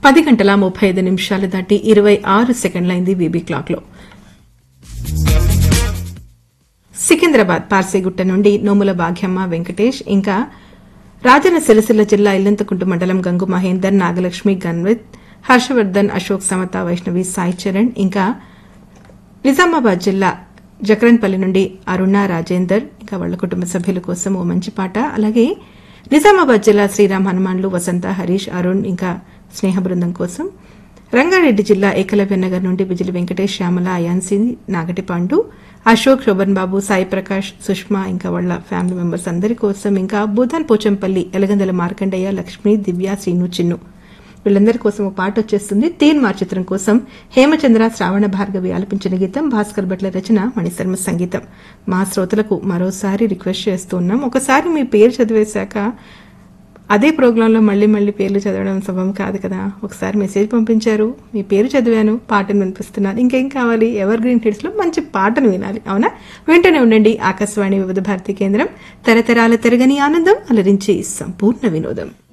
పది గంటల ముప్పై ఐదు నిమిషాలు దాటి ఇరవై ఆరు సెకండ్లైంది బీబీ క్లాక్లో సికింద్రాబాద్ పార్సీగుట్ట నుండి నోముల భాగ్యమ్మ వెంకటేష్ ఇంకా రాజన్న సిరిసిల్ల జిల్లా ఇల్లంతకుంట మండలం గంగు మహేందర్ నాగలక్ష్మి గన్విత్ హర్షవర్ధన్ అశోక్ సమత వైష్ణవి సాయి చరణ్ ఇంకా నిజామాబాద్ జిల్లా జక్రన్పల్లి నుండి అరుణ రాజేందర్ ఇంకా వాళ్ళ కుటుంబ సభ్యుల కోసం ఓ మంచి పాట అలాగే నిజామాబాద్ జిల్లా శ్రీరామ్ హనుమాన్లు వసంత హరీష్ అరుణ్ ఇంకా స్నేహ బృందం కోసం రంగారెడ్డి జిల్లా ఏకలవ్య నగర్ నుండి బిజిలి వెంకటేష్ శ్యామల అయాన్సి నాగటి పాండు అశోక్ శోభన్ బాబు సాయి ప్రకాష్ సుష్మా ఇంకా వాళ్ళ ఫ్యామిలీ మెంబర్స్ అందరి కోసం ఇంకా బూదాన్ పోచంపల్లి ఎలగందల మార్కండయ్య లక్ష్మి దివ్య శ్రీను చిన్ను వీళ్ళందరి కోసం ఒక పాట వచ్చేస్తుంది తీన్ మార్ చిత్రం కోసం హేమచంద్ర శ్రావణ భార్గవి ఆలపించిన గీతం భాస్కర్ భట్ల రచన మణిశర్మ సంగీతం మా శ్రోతలకు మరోసారి రిక్వెస్ట్ చేస్తున్నాం ఒకసారి మీ పేరు చదివేశాక అదే ప్రోగ్రాంలో మళ్ళీ మళ్ళీ పేర్లు చదవడం శుభం కాదు కదా ఒకసారి మెసేజ్ పంపించారు మీ పేరు చదివాను పాటను వినిపిస్తున్నారు ఇంకేం కావాలి ఎవర్ గ్రీన్ హిట్స్ లో మంచి పాటను వినాలి అవునా వింటూనే ఉండండి ఆకాశవాణి వివిధ భారతి కేంద్రం తరతరాల తెరగని ఆనందం అలరించి సంపూర్ణ వినోదం